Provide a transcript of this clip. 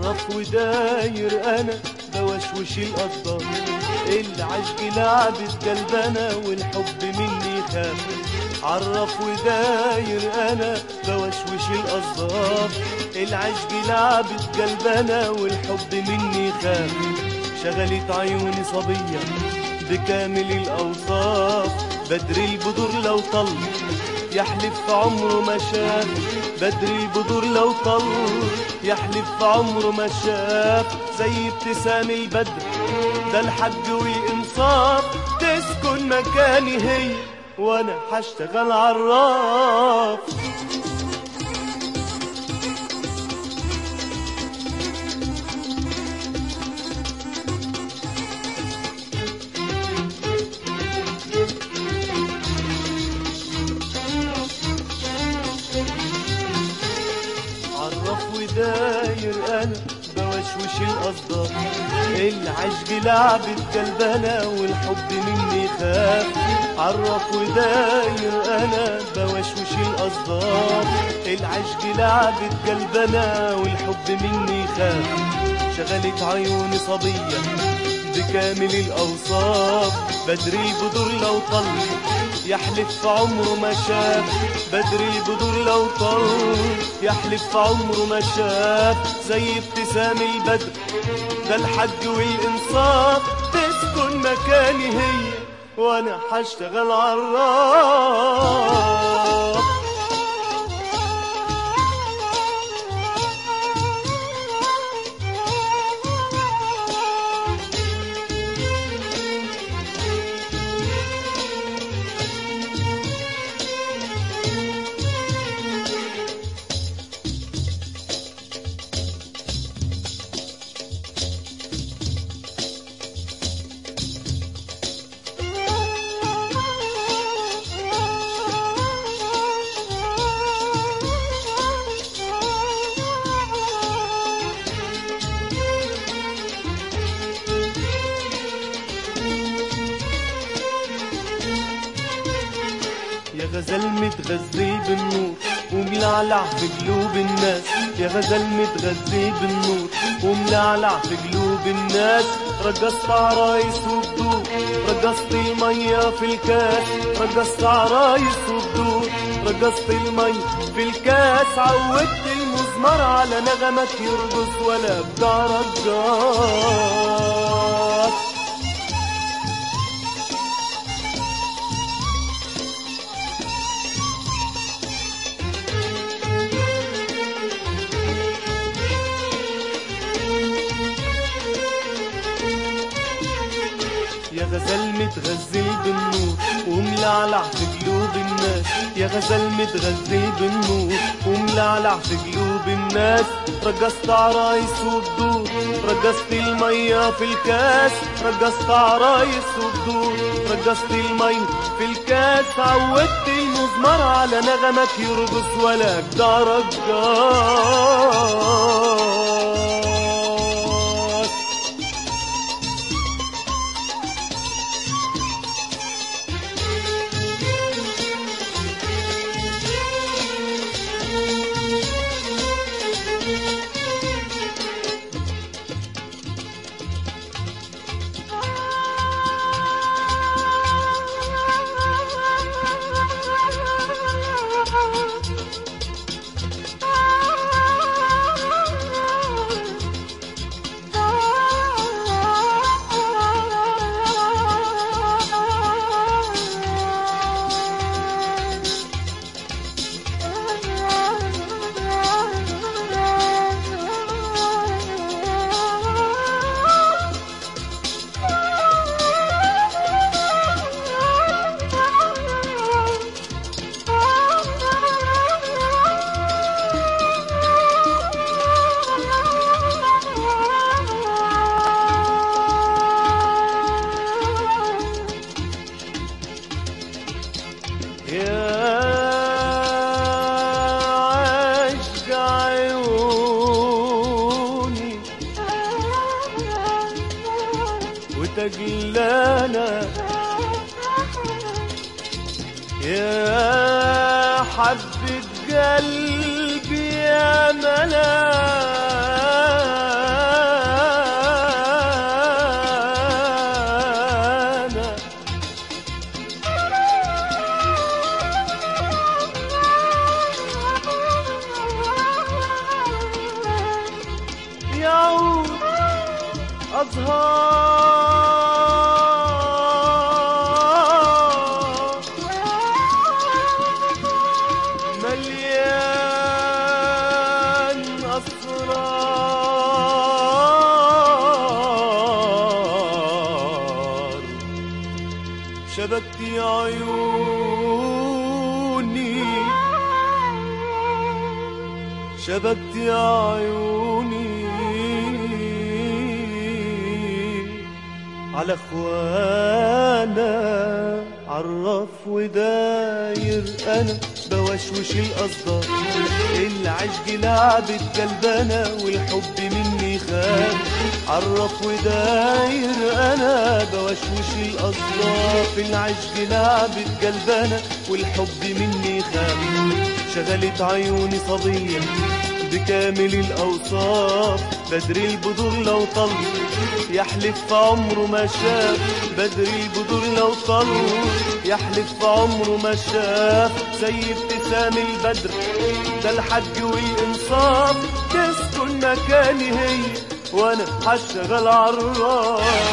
عرف وداير انا بوشوش القضاء العشق لعبت قلبنا والحب مني خاف عرف وداير انا بوشوش القصاب العشق لعبت قلبنا والحب مني خاف شغلت عيوني صبية بكامل الأوصاف بدر البدور لو طل يحلف عمره ما شاف بدر البدور لو طل يحلف عمره ما شاف زي ابتسام البدر ده الحج والإنصاف تسكن مكاني هي وانا هشتغل عراف عرف وداير انا بوشوش القصدار العشق لعبت قلبنا والحب مني خاف عرف وداير انا بوشوش القصدار العشق لعبت قلبنا والحب مني خاف شغلت عيوني صبية بكامل الأوصاف بدر البدور لو طل يحلف عمره ما شاف بدر البدور لو طل يحلف عمره ما شاف زي ابتسام البدر ده الحج والإنصاف تسكن مكاني هي وأنا هشتغل عراف يا غزل متغذي بالنور وملعلع في قلوب الناس يا غزل متغذي بالنور وملعلع في قلوب الناس رقصت عرايس وبدور رقصت المية في الكاس رقصت عرايس وبدور رقصت المية في الكاس عودت المزمر على نغمة يرقص ولا بتاع رقاص يا غزل متغزل بالنور وملعلع في قلوب الناس يا غزل متغزل بالنور وملعلع في قلوب الناس رقصت عرايس وبدور رقصت المية في الكاس رقصت عرايس وبدور رقصت المية في الكاس عودت المزمر على نغمة يرقص ولا أجدع رقاص يا عشق عيوني وتجلانا يا حبة قلبي يا ملاك أزهار مليان أسرار شبكتي عيوني شبكتي عيوني على اخوانا عرف وداير انا بوشوش الاصدار العشق لعبة قلبنا والحب مني خان عرف وداير انا بوشوش الاصدار في العشق لعبة قلبنا والحب مني خان شغلت عيوني صبية بكامل الأوصاف بدر البدور لو طل يحلف في عمره ما شاف بدر البدور لو طل يحلف في عمره ما شاف زي ابتسام البدر ده الحج والإنصاف تسكن مكاني هي وأنا هشتغل عالراس